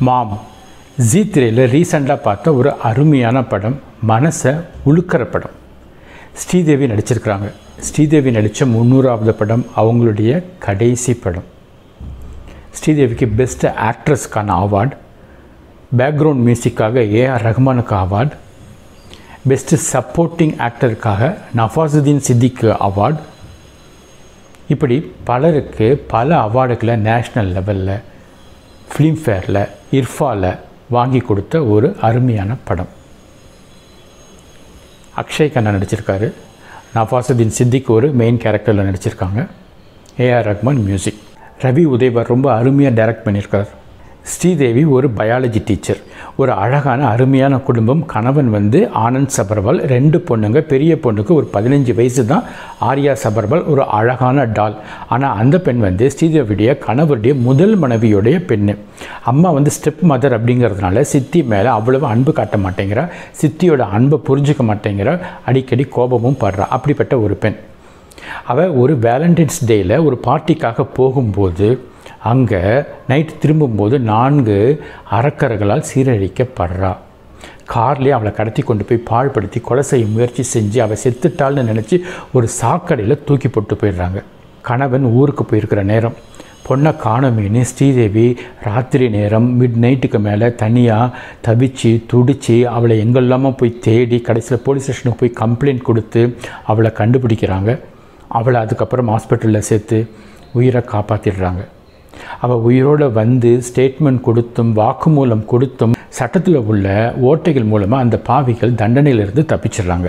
மாம் G திரையில் ரீசெண்டாக பார்த்த ஒரு அருமையான படம் மனசை உழுக்கிற படம் ஸ்ரீதேவி நடிச்சிருக்கிறாங்க ஸ்ரீதேவி நடித்த முந்நூறாவது படம் அவங்களுடைய கடைசி படம் ஸ்ரீதேவிக்கு பெஸ்ட் ஆக்ட்ரஸ்க்கான அவார்டு பேக்ரவுண்ட் மியூசிக்காக ஏஆர் ரஹ்மானுக்கு அவார்டு பெஸ்ட்டு சப்போர்ட்டிங் ஆக்டருக்காக நவாசுதீன் சித்திக்கு அவார்டு இப்படி பலருக்கு பல அவார்டுகளை நேஷ்னல் லெவலில் ஃபிலிம்ஃபேரில் இர்ஃபாவில் வாங்கி கொடுத்த ஒரு அருமையான படம் அக்ஷய் கண்ணா நடிச்சிருக்காரு நவாசுதீன் சித்திக் ஒரு மெயின் கேரக்டரில் நடிச்சிருக்காங்க ஏஆர் ரஹ்மான் மியூசிக் ரவி உதய்வர் ரொம்ப அருமையாக டைரக்ட் பண்ணியிருக்கார் ஸ்ரீதேவி ஒரு பயாலஜி டீச்சர் ஒரு அழகான அருமையான குடும்பம் கணவன் வந்து ஆனந்த் சபர்வால் ரெண்டு பொண்ணுங்க பெரிய பொண்ணுக்கு ஒரு பதினஞ்சு வயசு தான் ஆர்யா சபர்வால் ஒரு அழகான டால் ஆனால் அந்த பெண் வந்து ஸ்ரீதேவியுடைய கணவருடைய முதல் மனைவியுடைய பெண்ணு அம்மா வந்து ஸ்டெப் மதர் அப்படிங்கிறதுனால சித்தி மேலே அவ்வளவு அன்பு காட்ட மாட்டேங்கிறா சித்தியோட அன்பை புரிஞ்சுக்க மாட்டேங்கிறா அடிக்கடி கோபமும் படுறா அப்படிப்பட்ட ஒரு பெண் அவள் ஒரு வேலண்டைன்ஸ் டேயில் ஒரு பார்ட்டிக்காக போகும்போது அங்கே நைட் திரும்பும்போது நான்கு அறக்கர்களால் சீரழிக்கப்படுறா கார்லேயே அவளை கடத்தி கொண்டு போய் பாழ்படுத்தி கொலை செய்ய முயற்சி செஞ்சு அவள் செத்துட்டாள்னு நினச்சி ஒரு சாக்கடையில் தூக்கி போட்டு போயிடுறாங்க கணவன் ஊருக்கு போயிருக்கிற நேரம் பொண்ணை காணமேனு ஸ்ரீதேவி ராத்திரி நேரம் மிட் நைட்டுக்கு மேலே தனியாக தவிச்சு துடிச்சு அவளை எங்கெல்லாமோ போய் தேடி கடைசியில் போலீஸ் ஸ்டேஷனுக்கு போய் கம்ப்ளைண்ட் கொடுத்து அவளை கண்டுபிடிக்கிறாங்க அவளை அதுக்கப்புறம் ஹாஸ்பிட்டலில் சேர்த்து உயிரை காப்பாற்றிடுறாங்க அவள் உயிரோடு வந்து ஸ்டேட்மெண்ட் கொடுத்தும் வாக்குமூலம் கொடுத்தும் சட்டத்தில் உள்ள ஓட்டைகள் மூலமாக அந்த பாவிகள் தண்டனையிலிருந்து தப்பிச்சிடுறாங்க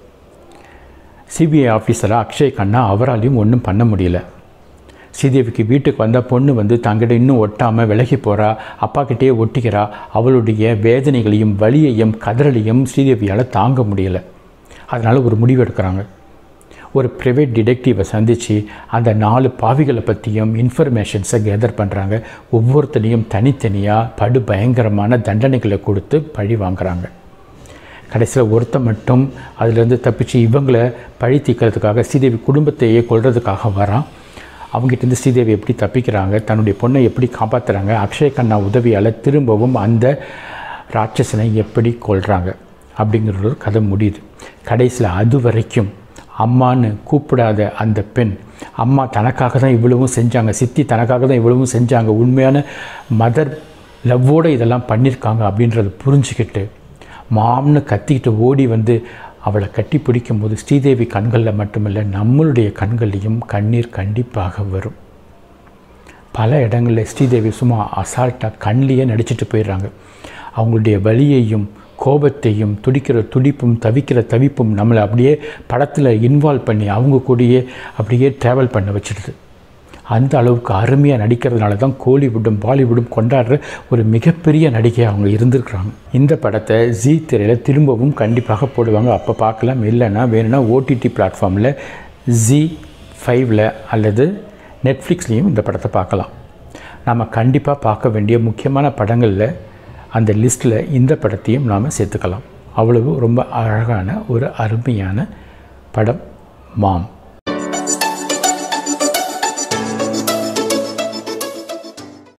சிபிஐ ஆஃபீஸராக அக்ஷய் கண்ணா அவராலையும் ஒன்றும் பண்ண முடியல ஸ்ரீதேவிக்கு வீட்டுக்கு வந்த பொண்ணு வந்து தங்கிட்ட இன்னும் ஒட்டாமல் விலகி போகிறா அப்பா கிட்டேயே ஒட்டிக்கிறா அவளுடைய வேதனைகளையும் வலியையும் கதறலையும் ஸ்ரீதேவியால் தாங்க முடியலை அதனால் ஒரு முடிவு எடுக்கிறாங்க ஒரு ப்ரைவேட் டிடெக்டிவை சந்தித்து அந்த நாலு பாவிகளை பற்றியும் இன்ஃபர்மேஷன்ஸை கேதர் பண்ணுறாங்க ஒவ்வொருத்தனையும் தனித்தனியாக படு பயங்கரமான தண்டனைகளை கொடுத்து பழி வாங்குறாங்க கடைசியில் ஒருத்த மட்டும் அதிலேருந்து தப்பிச்சு இவங்களை பழி தீக்கிறதுக்காக ஸ்ரீதேவி குடும்பத்தையே கொள்றதுக்காக வரான் அவங்ககிட்டருந்து ஸ்ரீதேவி எப்படி தப்பிக்கிறாங்க தன்னுடைய பொண்ணை எப்படி காப்பாற்றுறாங்க அக்ஷய் கண்ணா உதவியால் திரும்பவும் அந்த ராட்சசனை எப்படி கொள்கிறாங்க அப்படிங்கிற ஒரு கதை முடியுது கடைசியில் அது வரைக்கும் அம்மான்னு கூப்பிடாத அந்த பெண் அம்மா தனக்காக தான் இவ்வளவும் செஞ்சாங்க சித்தி தனக்காக தான் இவ்வளவும் செஞ்சாங்க உண்மையான மதர் லவ்வோடு இதெல்லாம் பண்ணியிருக்காங்க அப்படின்றத புரிஞ்சுக்கிட்டு மாம்னு கத்திக்கிட்டு ஓடி வந்து அவளை கட்டி பிடிக்கும் போது ஸ்ரீதேவி கண்களில் மட்டுமில்லை நம்மளுடைய கண்கள்லையும் கண்ணீர் கண்டிப்பாக வரும் பல இடங்களில் ஸ்ரீதேவி சும்மா அசால்ட்டாக கண்லேயே நடிச்சிட்டு போயிடுறாங்க அவங்களுடைய வலியையும் கோபத்தையும் துடிக்கிற துடிப்பும் தவிக்கிற தவிப்பும் நம்மளை அப்படியே படத்தில் இன்வால்வ் பண்ணி அவங்க கூடயே அப்படியே ட்ராவல் பண்ண வச்சிடுது அந்த அளவுக்கு அருமையாக நடிக்கிறதுனால தான் கோலிவுட்டும் பாலிவுட்டும் கொண்டாடுற ஒரு மிகப்பெரிய நடிகை அவங்க இருந்திருக்கிறாங்க இந்த படத்தை ஜி திரையில் திரும்பவும் கண்டிப்பாக போடுவாங்க அப்போ பார்க்கலாம் இல்லைன்னா வேணும்னா ஓடிடி பிளாட்ஃபார்மில் ஜி ஃபைவ்ல அல்லது நெட்ஃப்ளிக்ஸ்லேயும் இந்த படத்தை பார்க்கலாம் நம்ம கண்டிப்பாக பார்க்க வேண்டிய முக்கியமான படங்களில் அந்த லிஸ்ட்டில் இந்த படத்தையும் நாம் சேர்த்துக்கலாம் அவ்வளவு ரொம்ப அழகான ஒரு அருமையான படம் மாம்